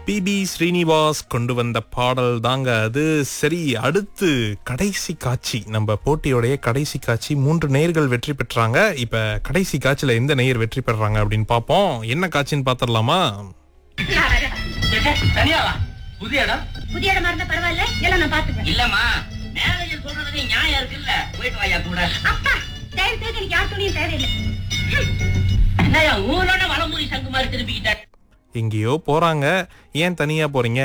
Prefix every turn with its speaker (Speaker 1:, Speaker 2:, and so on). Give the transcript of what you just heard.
Speaker 1: BP Srinivas கொண்டு வந்த பாடல் தாங்க அது சரி அடுத்து கடைசி காட்சி நம்ம போட்டியோடைய கடைசி காட்சி மூன்று நேயர்கள் வெற்றி பெற்றாங்க இப்ப கடைசி காட்சியில எந்த நேயர் வெற்றி பெறாங்க அப்படின்னு பாப்போம் என்ன காட்சின்னு பாத்திரலாமா
Speaker 2: தனியாவா புதிய இடம்
Speaker 3: புதிய இடமா இருந்தா பரவாயில்ல எல்லாம் நான் பாத்துக்கிறேன்
Speaker 2: இல்லம்மா மேனேஜர் சொல்றதுக்கு நியாயம் இருக்குல்ல போயிட்டு வாயா கூட
Speaker 3: அப்பா தயவு செய்து எனக்கு யார் துணியும் தேவையில்லை
Speaker 2: என்னய்யா ஊரோட வளமுறை சங்கு மாதிரி திருப்பிக்கிட்ட
Speaker 1: எங்கேயோ போறாங்க ஏன் தனியா போறீங்க